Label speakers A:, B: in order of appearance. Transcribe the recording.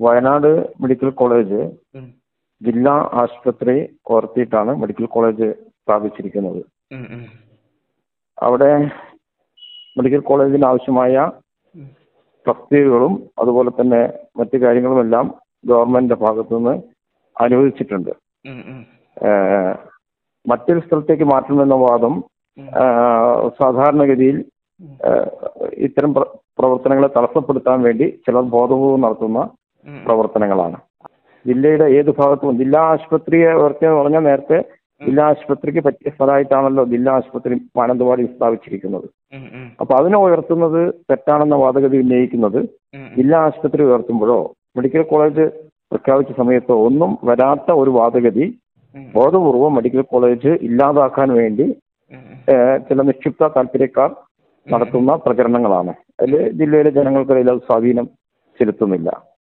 A: Wayanad medical college
B: ഉം.
A: ജില്ലാ ആശുപത്രി കോർത്തിയിട്ടാണ് മെഡിക്കൽ കോളേജ് സ്ഥാപിച്ചിരിക്കുന്നത്
B: ഉം, ഉം.
A: അവിടെ മെഡിക്കൽ കോളേജിന് ആവശ്യമായ
B: ഉം.
A: തസ്തികകളും അതുപോലെ തന്നെ മറ്റു കാര്യങ്ങളുമെല്ലാം ഗവൺമെന്റിന്റെ ഭാഗത്തു നിന്ന് അനുവദിച്ചിട്ടുണ്ട്
B: ഉം, ഉം.
A: ഏഹ് മറ്റൊരു സ്ഥലത്തേക്ക് മാറ്റണമെന്ന വാദം
B: ഉം.
A: ഏഹ് സാധാരണഗതിയിൽ
B: ഉം.
A: ഏഹ് ഇത്തരം പ്ര- പ്രവർത്തനങ്ങളെ തടസ്സപ്പെടുത്താൻ വേണ്ടി ചിലർ ബോധപൂർവം നടത്തുന്ന
B: ഉം.
A: പ്രവർത്തനങ്ങളാണ് ജില്ലയുടെ ഏത് ഭാഗത്തും ജില്ലാ ആശുപത്രിയെ ഉയർത്തി പറഞ്ഞ നേരത്തെ ജില്ലാ ആശുപത്രിക്ക് പറ്റിയ സ്ഥലമായിട്ടാണല്ലോ ജില്ലാ ആശുപത്രി മാനന്തവാടി സ്ഥാപിച്ചിരിക്കുന്നത്
B: ഉം, ഉം.
A: അപ്പൊ അതിനെ ഉയർത്തുന്നത് തെറ്റാണെന്ന വാദഗതി ഉന്നയിക്കുന്നത്
B: ഉം.
A: ജില്ലാ ആശുപത്രി ഉയർത്തുമ്പോഴോ മെഡിക്കൽ കോളേജ് പ്രഖ്യാപിച്ച സമയത്തോ ഒന്നും വരാത്ത ഒരു വാദഗതി
B: ഉം.
A: ബോധപൂർവം മെഡിക്കൽ കോളേജ് ഇല്ലാതാക്കാൻ വേണ്ടി
B: ഉം, ഉം.
A: ഏഹ്, ചില നിക്ഷിപ്ത താല്പര്യക്കാർ നടത്തുന്ന പ്രചരണങ്ങളാണ് അതിൽ ജില്ലയിലെ ജനങ്ങൾക്കിടയിൽ അത് സ്വാധീനം ചെലുത്തുന്നില്ല